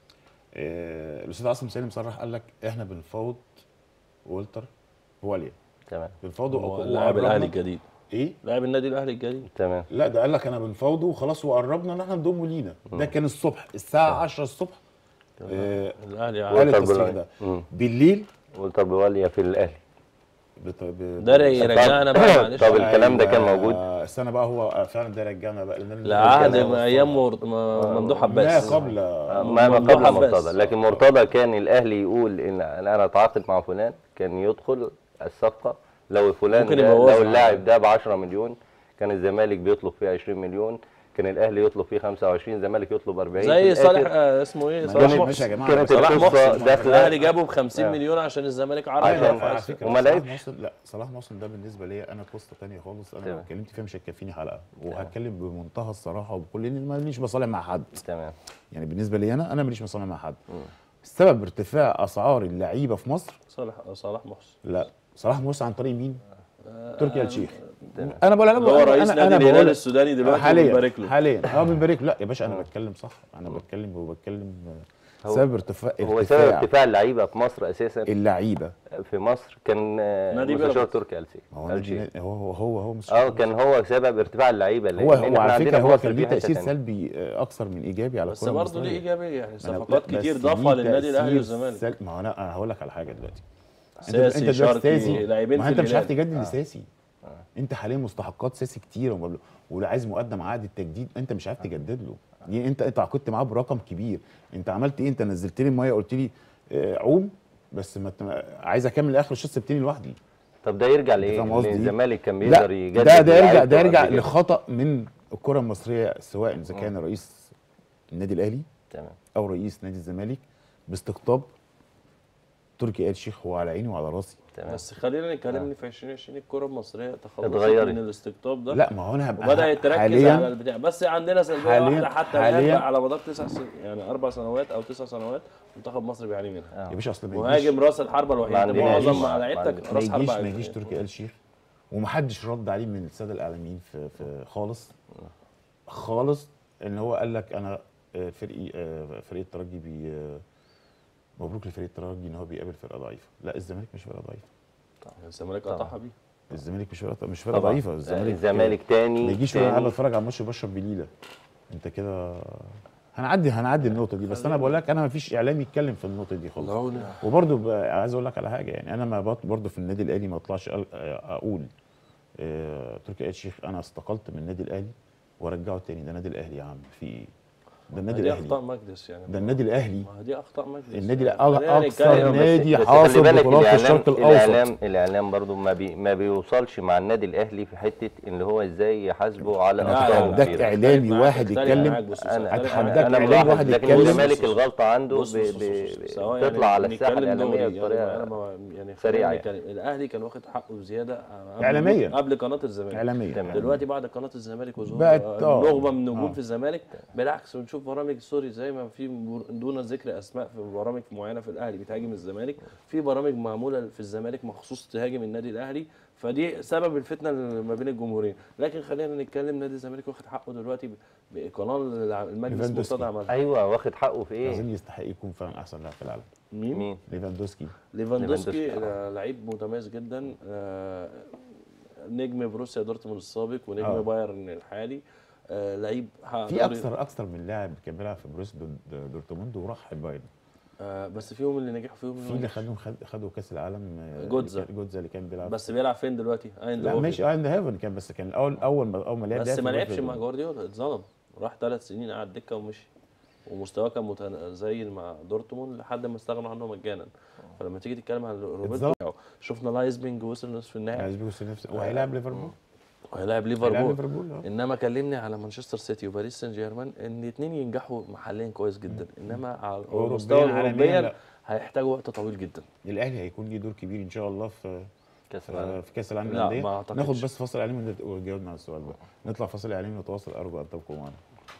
آه، الاستاذ عاصم سالم صرح قال لك احنا بنفاوض والتر بواليا تمام بنفاوضه هو وق- لاعب وقربنا- الاهلي الجديد ايه لاعب النادي الاهلي الجديد تمام لا ده قال لك انا بنفاوضه وخلاص وقربنا ان احنا نضمه لينا ده كان الصبح الساعه 10 الصبح آه، الاهلي قال عارف. والتر التصريح بواليا. ده مم. بالليل والتر بواليا في الاهلي بت- ب- ده يرجعنا بقى معلش طب الكلام ده كان أيوة، موجود؟ السنه بقى هو فعلا ده رجعنا بقى لان لعهد الرجالة ايام مر- م- ممدوح ما عباس قبل ما ما ممدوح قبل عباس. مرتضى لكن مرتضى كان الاهلي يقول ان انا اتعاقد مع فلان كان يدخل الصفقه لو فلان ممكن ده يبوظها. لو اللاعب ده ب 10 مليون كان الزمالك بيطلب فيه 20 مليون كان الاهلي يطلب فيه 25 الزمالك يطلب 40 في زي الآخر صالح آه، اسمه ايه ما صالح ماشي- محسن ماشي يا جماعه كانت بس صلاح القصه محسن داخله الاهلي جابه ب 50 آه. مليون عشان الزمالك عرض عشان- على رفع. فكره وما صلاح لعبش. محسن لا صلاح محسن ده بالنسبه لي انا قصه تانية خالص انا لو تمام. اتكلمت فيها مش هتكفيني حلقه وهتكلم بمنتهى الصراحه وبكل لان ماليش مصالح مع حد تمام يعني بالنسبه لي انا انا ماليش مصالح مع حد السبب ارتفاع اسعار اللعيبه في مصر صالح صلاح محسن لا صلاح محسن عن طريق مين؟ تركي آل الشيخ انا بقول اللي هو رئيس نادي الهلال السوداني دلوقتي حاليا بنبارك له. حاليا اه بنبارك له. لا يا باشا انا بتكلم صح انا بتكلم وبتكلم هو- سبب ارتفاع هو سبب ارتفاع اللعيبه في مصر اساسا اللعيبه في مصر كان آه، نادي مستشار بيراميدز. تركي آل سيسي ما هو آل نادي- شيخ. هو هو هو هو مش اه كان هو سبب ارتفاع اللعيبه هو لأن هو إحنا على عندنا فكره في هو مصر كان في ليه حتة تاثير تانية. سلبي آه، اكثر من ايجابي على بس الكره برضه ليه المصريه ايجابيه يعني أنا- صفقات لا، كتير بس ضافها ليه للنادي الاهلي تأثير والزمالك سل- ما هو انا انا هقول لك على حاجه دلوقتي ساسي دلوقتي شرقي ساسي لاعبين ما في انت مش عارف الهلال. تجدد لساسي انت حاليا مستحقات ساسي كتير ومبلغ- واللي عايز مقدم عقد التجديد انت مش عارف تجدد له يعني انت انت كنت معاه برقم كبير انت عملت ايه انت نزلت لي الميه قلت لي آه، عوم بس ما ت- عايز اكمل لاخر الشوط سبتني لوحدي طب ده يرجع أنت لايه؟ فاهم قصدي لان إيه؟ الزمالك كان لا بيقدر يجدد ده ده يرجع لعيبته ده يرجع قبل كده. لخطا من الكره المصريه سواء اذا كان رئيس النادي الاهلي تمام او رئيس نادي الزمالك باستقطاب تركي آل شيخ هو على عيني وعلى راسي تمام بس خلينا نتكلم ان في 2020 الكره المصريه تخلصت اتغيرت. من الاستقطاب ده لا ما هو انا هبقى وبدات تركز حاليا على البتاع بس عندنا سلبيه حالياً- واحده حتى حالياً- الان بقى على مدار تسع سنين يعني اربع سنوات او تسع سنوات منتخب مصر بيعاني منها يا باشا اصل ما يجيش مهاجم راس الحربه الوحيد ما انت عندناش. معظم ما- مع ما لعيبتك عندناش. ما راس يجيش حربه ما يجيش تركي آل شيخ ومحدش رد عليه من الساده الاعلاميين في, في خالص خالص ان هو قال لك انا آه، فرقي آه، فريق الترجي بي آه، مبروك لفريق الترجي ان هو بيقابل فرقه ضعيفه لا الزمالك مش فرقه ضعيفه الزمالك طبعاً. قطعها بيه الزمالك مش فرقه مش فرقه طبعا ضعيفه الزمالك الزمالك تاني ما يجيش وانا قاعد تاني. بتفرج على الماتش بشرب بليله انت كده هنعدي هنعدي النقطه دي بس انا بقول لك انا ما فيش اعلامي يتكلم في النقطه دي خالص الله وبرضه ب- عايز اقول لك على حاجه يعني انا ما بط- برضه في النادي الاهلي ما اطلعش أقل- اقول آه، تركي آل الشيخ انا استقلت من النادي الاهلي وارجعه تاني ده النادي الاهلي يا عم في ايه ده النادي دي اخطاء الاهلي مجلس يعني ده النادي الاهلي ما دي اخطاء مجلس النادي يعني. الأ- خلينا أكثر نتكلم. نادي أيوة، بس- بس حاصل خلي بالك بطولات في الإعلام- الشرق الأوسط. الاعلام الاعلام برضو ما بي ما بيوصلش مع النادي الاهلي في حته اللي هو ازاي يحاسبه على انا لا، اخطائه لا، اتحداك الكبيرة. اعلامي معاك، واحد أختلف يتكلم معاك، بص، بص، انا أختلف أتحداك معاك. انا إعلامي ملاحظ واحد لكن يتكلم. الزمالك الغلطه عنده بص ب- بص ب- بص بص. سواء بتطلع يعني على الساحه نتكلم الاعلاميه دغري، يعني بطريقه أنا ما- يعني سريعة خلينا نتكلم. الاهلي كان واخد حقه بزياده قبل- إعلامياً. قبل قناه الزمالك اعلاميا تمام. دلوقتي بعد قناه الزمالك وظهور بقت- آه. نخبه من نجوم آه. في الزمالك بالعكس بنشوف برامج سوري زي ما في بر- دون ذكر اسماء في برامج معينه في الاهلي بتهاجم الزمالك في برامج معموله في الزمالك مخصوص تهاجم النادي الاهلي فدي سبب الفتنه اللي ما بين الجمهورين لكن خلينا نتكلم نادي الزمالك واخد حقه دلوقتي ب- بقناه المجلس ليفاندوسكي. مرتضى عملها ايوه واخد حقه في ايه عايزين يستحق يكون فعلا احسن لاعب في العالم مين؟ مين ليفاندوسكي ليفاندوسكي ليفاندوسكي، آه، لعيب متميز جدا آه، نجم بروسيا دورتموند السابق ونجم آه. بايرن الحالي آه، لعيب حقق في دوري- اكثر اكثر من لاعب كان بيلعب في بروسيا دور- دورتموند وراح بايرن آه، بس فيهم اللي نجح فيهم في اللي اللي نجح. خدهم خد خدوا كاس العالم آه، جوتزا. اللي كان- جوتزا اللي كان بيلعب بس بيلعب فين دلوقتي؟ ايند لا ماشي ايند هيفن كان بس كان اول اول ما اول ما لعب بس لعب في ما لعبش بروسيا مع جوارديولا اتظلم راح ثلاث سنين قعد دكه ومشي ومستواه كان متزايد مع دورتموند لحد ما استغنوا عنه مجانا فلما تيجي تتكلم عن اتظلم. روبرتو شفنا لايزبنج وصل نصف النهائي عايز بيوصل نفسه وهيلاعب ليفربول وهيلاعب هيلاعب ليفربول ليفربول اه انما كلمني على مانشستر سيتي وباريس سان جيرمان ان الاثنين ينجحوا محليا كويس جدا انما على أوروبياً، المستوى عالمياً اوروبيا لا. هيحتاجوا وقت طويل جدا الاهلي هيكون ليه دور كبير ان شاء الله في كاس العالم في كاس العالم لا، للانديه ما أعتقدش. ناخد بس فاصل اعلامي ونجاوب على السؤال ده نطلع فاصل اعلامي ونتواصل ارجو ان تبقوا معنا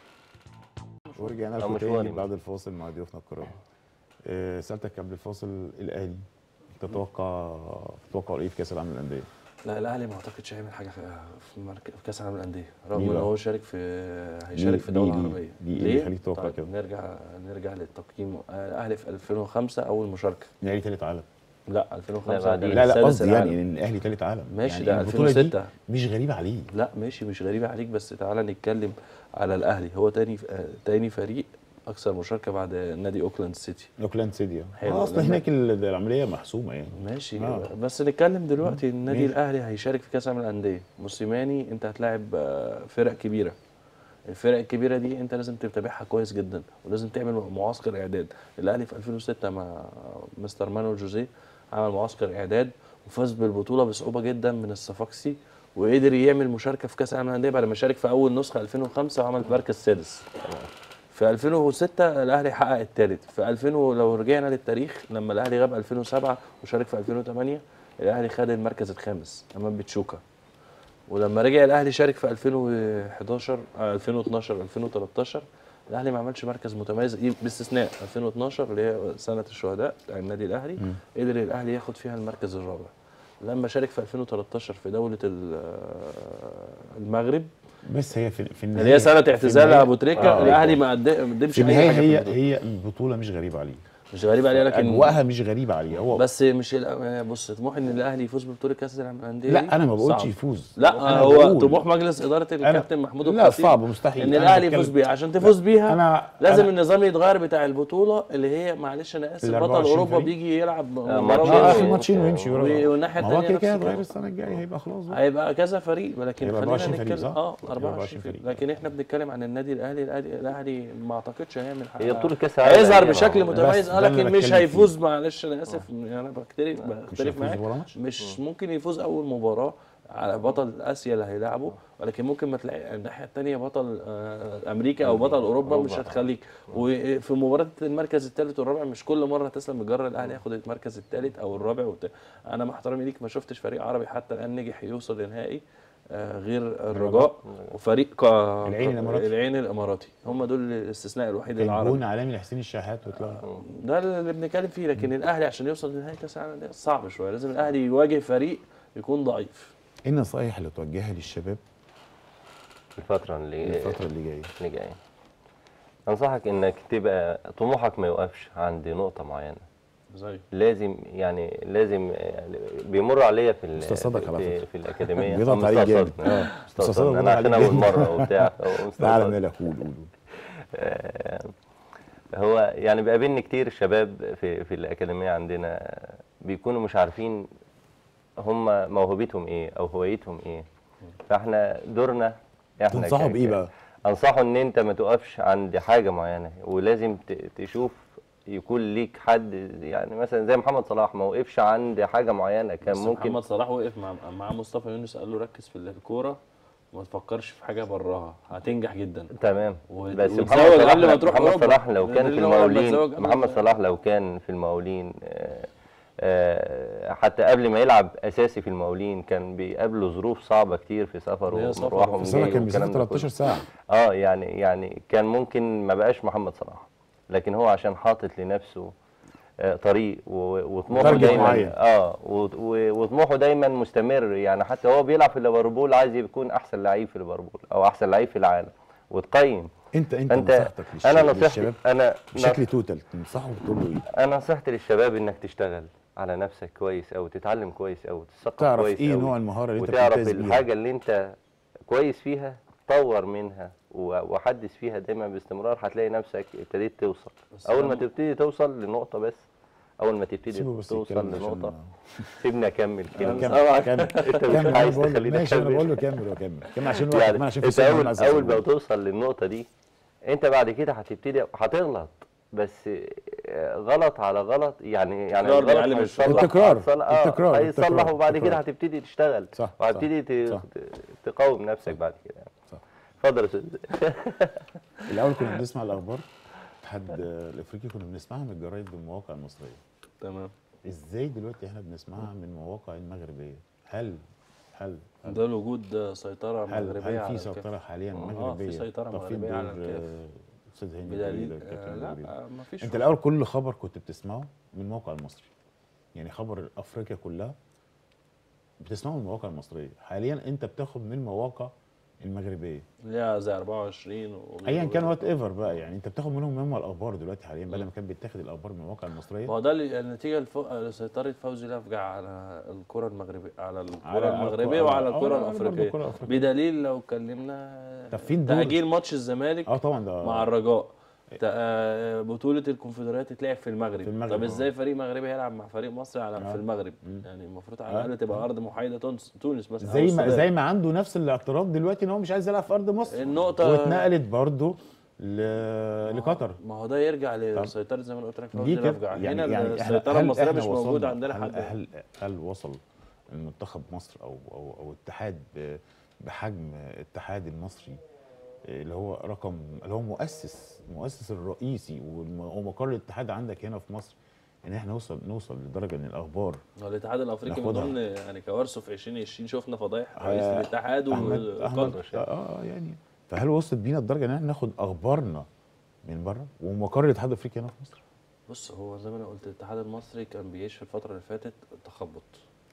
ورجعنا أو لكم مشواري. تاني بعد الفاصل مع ضيوفنا الكرام آه، سالتك قبل الفاصل الاهلي تتوقع تتوقع ايه في كاس العالم للانديه؟ لا الاهلي ما اعتقدش هيعمل حاجه في في, مرك... في كاس العالم للانديه رغم ليه ان بقى؟ هو شارك في هيشارك في ليه- دوله ليه- عربيه ليه- ليه يخليك تتوقع طيب كده؟ نرجع نرجع للتقييم آه، الاهلي في 2005 اول مشاركه الاهلي ثالث عالم لا 2005 لا، بعدين. كان لا لا السادس قصدي يعني العالم. ان الاهلي ثالث عالم ماشي، يعني ده البطولة دي 2006. مش غريبه عليه لا ماشي مش غريبه عليك بس تعالى نتكلم على الاهلي هو تاني آه، تاني فريق اكثر مشاركه بعد نادي اوكلاند سيتي اوكلاند سيتي حلو. آه، اصلا لما- هناك ال- العمليه محسومه يعني ماشي آه. بس نتكلم دلوقتي النادي ماشي. الاهلي هيشارك في كاس العالم للانديه موسيماني انت هتلاعب آه، فرق كبيره الفرق الكبيره دي انت لازم تتابعها كويس جدا ولازم تعمل معسكر اعداد الاهلي في 2006 مع مستر مانويل جوزيه عمل معسكر اعداد وفاز بالبطوله بصعوبه جدا من الصفاقسي وقدر يعمل مشاركه في كاس العالم للانديه بعد ما شارك في اول نسخه 2005 وعمل مركز سادس في 2006 الاهلي حقق الثالث في 2000 لو رجعنا للتاريخ لما الاهلي غاب 2007 وشارك في 2008 الاهلي خد المركز الخامس امام بتشوكا ولما رجع الاهلي شارك في 2011 آه، 2012 2013 الاهلي ما عملش مركز متميز إيه باستثناء 2012 اللي هي سنه الشهداء بتاع النادي الاهلي قدر الاهلي ياخد فيها المركز الرابع لما شارك في 2013 في دوله ال- آه، المغرب بس هي في, في النهايه اللي هي سنه في اعتزال النهاية- ابو تريكه آه. الاهلي ما قد- ما قدمش في اي النهايه حاجه في هي البطولة. هي البطوله مش غريبه عليه مش غريب عليه لكن اجواءها مش غريبه عليه هو بس مش ال- بص طموح ان الاهلي يفوز ببطوله كاس العالم للانديه دي لا انا ما بقولش صعب. يفوز لا أنا هو بقول- طموح مجلس اداره الكابتن محمود لا الخطيب صعب مستحيل ان أنا الاهلي بتكلم- يفوز بيها عشان تفوز بيها انا لازم أنا النظام يتغير بتاع البطوله اللي هي معلش انا اسف ال بطل 24 اوروبا فريق. بيجي يلعب آه، مباراة ماتشين اه واحدة. اخر ماتشين ويمشي و- والناحيه ما هو الثانيه كده كده نفس هيتغير الكلام. السنه الجايه هيبقى خلاص بقى. هيبقى كذا فريق ولكن هيبقى خلينا 24 فريق، نتكلم صح؟ اه هيبقى 24 24 فريق فريق. لكن احنا بنتكلم عن النادي الاهلي الاهلي الاهلي ما اعتقدش هيعمل حاجه هي بطولة كأس العالم هيظهر للأندية بشكل معروف. متميز بس اه ده اللي لكن مش بتكلم هيفوز معلش انا اسف انا بختلف بختلف هيفوز معاك ولا ماتش؟ مش ممكن يفوز اول مباراه على بطل اسيا اللي هيلعبه ولكن ممكن ما تلاقي الناحيه الثانيه بطل آه، امريكا او بطل اوروبا مش هتخليك وفي مباراه المركز الثالث والرابع مش كل مره تسلم الجره الاهلي ياخد المركز الثالث او الرابع والت... انا مع احترامي ليك ما شفتش فريق عربي حتى الان نجح يوصل لنهائي آه، غير الرجاء وفريق آه، العين الإماراتي. العين الاماراتي هم دول الاستثناء الوحيد كان العربي جون عالمي لحسين الشحات واتلغى ده اللي بنتكلم فيه لكن الاهلي عشان يوصل لنهائي كاس العالم ده صعب شويه لازم الاهلي يواجه فريق يكون ضعيف ايه النصايح اللي توجهها للشباب الفترة اللي الفتره اللي جايه اللي جاية أنصحك إنك تبقى طموحك ما يوقفش عند نقطة معينة زي لازم يعني لازم يعني بيمر عليا في ال- مستقصدك على في, فكرة. في الأكاديمية بيضغط آه، عليك جامد. مستقصدني. آه، مستقصدني. مستقصدك أنا بيضغط عشان عليك أول جامد. مرة وبتاع فهو تعالى مستقصدني. مالك قول قول قول. آه، هو يعني بيقابلني كتير شباب في في الأكاديمية عندنا بيكونوا مش عارفين هم موهبتهم ايه او هوايتهم ايه فاحنا دورنا احنا تنصحوا ك- بايه ك- بقى؟ انصحه ان انت ما تقفش عند حاجه معينه ولازم ت- تشوف يكون ليك حد يعني مثلا زي محمد صلاح ما وقفش عند حاجه معينه كان بس ممكن محمد صلاح وقف مع مع مصطفى يونس قال له ركز في الكوره وما تفكرش في حاجه براها هتنجح جدا تمام و- بس وتزوج محمد صلاح قبل ما تروح محمد أوروبا. صلاح لو كان في لأن هو لما المقاولين تزوج قبل محمد ما- صلاح لو كان في المقاولين آه، آه، حتى قبل ما يلعب اساسي في المقاولين كان بيقابله ظروف صعبه كتير في سفره اللي هي سفر ومروحه وفي بس انا ومجيه كان والكلام بيسافر ده كله. 13 ساعه اه يعني يعني كان ممكن ما بقاش محمد صلاح لكن هو عشان حاطط لنفسه آه، طريق و- وطموحه تارجت دايما معين. اه و- و- وطموحه دايما مستمر يعني حتى هو بيلعب في ليفربول عايز يكون احسن لعيب في ليفربول او احسن لعيب في العالم وتقيم انت انت انت نصيحتك انا للشباب, نصيحتي للشباب انا بشكل توتال تنصحه بتقول له ايه؟ انا نصيحتي للشباب انك تشتغل على نفسك كويس او تتعلم كويس او تثقف تعرف كويس ايه أوي. نوع المهاره اللي انت وتعرف بتمتاز بيها الحاجه اللي انت كويس فيها طور منها و- وحدث فيها دايما باستمرار هتلاقي نفسك ابتديت توصل بس اول أنا- ما تبتدي توصل لنقطه بس اول ما تبتدي سيبه بس توصل يتكلم عشان لنقطه ما- سيبني اكمل كلمه كمل كمل انت كمل مش انا عايز بقول له تخليني ماشي انا اكمل بقول له كمل وكمل كمل عشان وقت يعني كمان عشان في انت سؤال اول عايز اول ما أقوله. توصل للنقطه دي انت بعد كده هتبتدي هتغلط بس آه، غلط على غلط يعني يعني تكرار الغلط بيعلم هيتصلح التكرار، هيتصلح- اه التكرار، هيتصلح التكرار، وبعد كده التكرار. هتبتدي تشتغل صح، وهتبتدي ت- صح. ت- تقاوم نفسك بعد كده يعني صح. اتفضل يا استاذ الاول كنا بنسمع الاخبار الاتحاد الافريقي كنا بنسمعها من الجرايد والمواقع المصريه تمام ازاي دلوقتي احنا بنسمعها من مواقع المغربيه هل هل هل ده الوجود سيطره هل, مغربيه هل على في الكاف. سيطره حاليا آه، في مغربيه سيطرة طب فين مغربية على دور، الكاف. آه، استاذ هاني بدليل الجليل، الكابتن آه، المغربي؟ لا ما فيش انت الاول كل خبر كنت بتسمعه من الموقع المصري يعني خبر افريقيا كلها بتسمعه من المواقع المصريه حاليا انت بتاخد من المواقع المغربيه ليها زي 24 و... ايا كان وات ايفر بقى يعني انت بتاخد منهم هم الاخبار دلوقتي حاليا بدل ما كان بيتاخد الاخبار من المواقع ما المصريه هو ده اللي- النتيجه الفو... سيطره فوزي الافجع على الكره المغربيه على على- الكره على المغربيه الكرة- وعلى آه، الكره آه، برضه الافريقيه الكرة الأفريقية. بدليل لو اتكلمنا طب فين دور؟ تاجيل ماتش الزمالك اه طبعا ده مع الرجاء تا- آه، بطولة الكونفدرالية تتلعب في المغرب, في المغرب، طب آه. ازاي فريق مغربي هيلعب مع فريق مصري على آه. في المغرب مم. يعني المفروض آه. على الاقل تبقى ارض محايده تونس تونس مثلا أو زي ما السودان. زي ما عنده نفس الاعتراض دلوقتي ان هو مش عايز يلعب في ارض مصر النقطة- واتنقلت برضه ل... لقطر ما هو ده يرجع لسيطرة زي ما أنا قلت لك فوزي دي كده الافجع يعني هنا يعني إحنا- السيطرة هل المصرية إحنا مش موجودة وصلنا- عندنا هل حد هل هل وصل المنتخب مصر او او او اتحاد ب- بحجم الاتحاد المصري اللي هو رقم اللي هو مؤسس مؤسس الرئيسي والم- ومقر الاتحاد عندك هنا في مصر ان احنا نوصل نوصل لدرجه ان الاخبار هو الاتحاد الافريقي من ناخدها. ضمن يعني كوارثه في 2020 شفنا فضايح رئيس آه، الاتحاد احمد احمد وقطر اه آه، يعني فهل وصلت بينا الدرجه ان احنا ناخد اخبارنا من بره ومقر الاتحاد الافريقي هنا في مصر بص هو زي ما انا قلت الاتحاد المصري كان بيعيش في الفترة اللي فاتت تخبط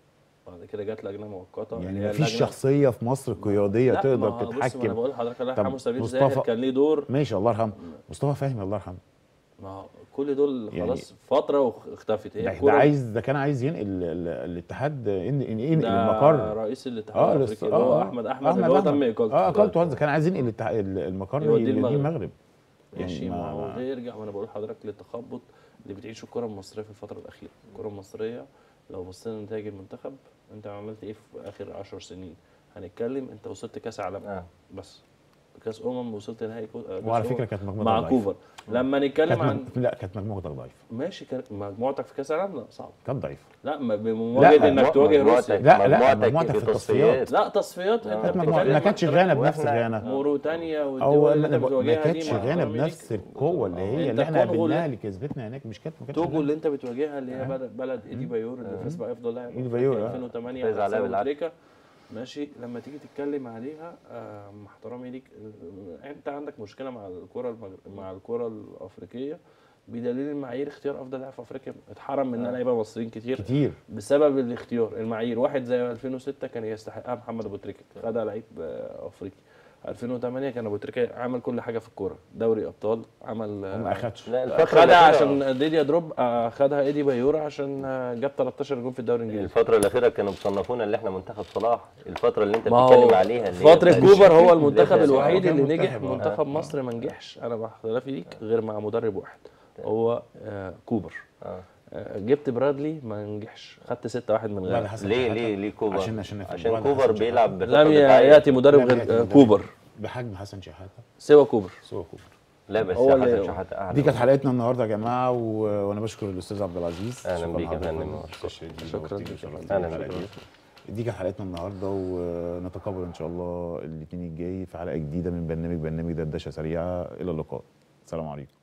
بعد كده جت لجنه مؤقته اللي يعني هي مفيش اللجنة- شخصيه في مصر قياديه لا، ما تقدر هو بص، ما انا تتحكم بقول لحضرتك الله طب يرحمه سمير مصطفى- زاهر كان ليه دور ماشي الله يرحمه مصطفى فهمي الله يرحمه ما هو كل دول يعني- خلاص فتره واختفت هي ده, ده الكورة عايز ده كان عايز ينقل ال- ال- الاتحاد إن- إن- ينقل ده المقر رئيس الاتحاد اه الافريقي لسه اللي هو احمد احمد اللي هو تم اقالته اه اقالته قصدي كان عايز ينقل الاتح- ال- المقر يوديه يوديه المغرب. المغرب ماشي يعني ما هو ما- ده يرجع وانا بقول لحضرتك للتخبط اللي بتعيشه الكره المصريه في الفتره الاخيره الكره المصريه لو بصينا لنتائج المنتخب انت عملت ايه في اخر 10 سنين هنتكلم انت وصلت كاس عالم آه. بس كاس امم وصلت نهائي كو- كأس وعلى أمم فكره كانت مجموعه مع ضعيفة. كوفر لما نتكلم كانت عن مج... لا كانت مجموعه ضعيفه ماشي كان مجموعتك في كاس العالم لا صعب كانت ضعيفه لا ما- بمواجهه انك مجموعة- تواجه مجموعتك- روسيا لا، لا، مجموعتك مجموعتك في التصفيات. لا تصفيات انت كانت مجموعه بتتكلم ما كانتش غانا بنفس وإحنا- غانا موريتانيا او والدول اللي ما انت ما بتواجهها كانتش دي مع غانا احترامي بنفس ليك. القوه اللي هي انت اللي احنا الكونغو قابلناها اللي- اللي كسبتنا هناك مش كانت ما كانتش توجو غانا. اللي انت بتواجهها اللي هي بلد, بلد ايدي بايور اللي فاز بقى افضل لاعب إيدي أفريقيا بايور، آه. 2008 فاز على عليها حساب بالعكس. أمريكا. ماشي لما تيجي تتكلم عليها آه، مع احترامي ليك آه، انت عندك مشكله مع الكره المغر... مع الكره الافريقيه بدليل المعايير اختيار افضل لاعب في افريقيا اتحرم مننا لعيبه مصريين كتير كتير بسبب الاختيار المعايير واحد زي 2006 كان يستحقها محمد ابو تريكه خدها لعيب آه، افريقي 2008 كان ابو تريكه عمل كل حاجه في الكوره دوري ابطال عمل آه، ما اخدش لا الفترة خدها الأخيرة- عشان ديديا دروب آه، خدها ايدي بايورا عشان آه، جاب 13 جون في الدوري الانجليزي الفترة الأخيرة كانوا بيصنفونا اللي احنا منتخب صلاح، الفترة اللي أنت ما هو بتتكلم عليها اللي هي فترة بتاعت- كوبر هو اللي المنتخب هي الوحيد كان اللي نجح منتخب، آه. منتخب مصر ما نجحش انا مع اختلافي ليك غير مع مدرب واحد هو آه، كوبر آه. آه، جبت برادلي ما نجحش خدت 6 واحد من لا، ده غير حسن ليه شحاتة. ليه ليه كوبر؟ عشان عشان نفهم. عشان بعد كوبر حسن بيلعب شحاتة. بخطة لم دفاعية. ياتي مدرب لا، غير يأتي آه، مدرب. كوبر بحجم حسن شحاته سوى كوبر سوى كوبر لا بس هو اللي- حسن شحاتة أعلى. دي كانت حلقتنا النهارده يا جماعه و... وانا بشكر الاستاذ عبد العزيز أهلاً شكراً بيك يا حضرتك. فندم. أستاذ شادي، شكراً نورتيني لك. وشرفتيني أهلاً الحلقة بيك. دي. دي كانت حلقتنا النهارده ونتقابل ان شاء الله الاثنين الجاي في حلقه جديده من برنامج برنامج دردشه سريعه الى اللقاء السلام عليكم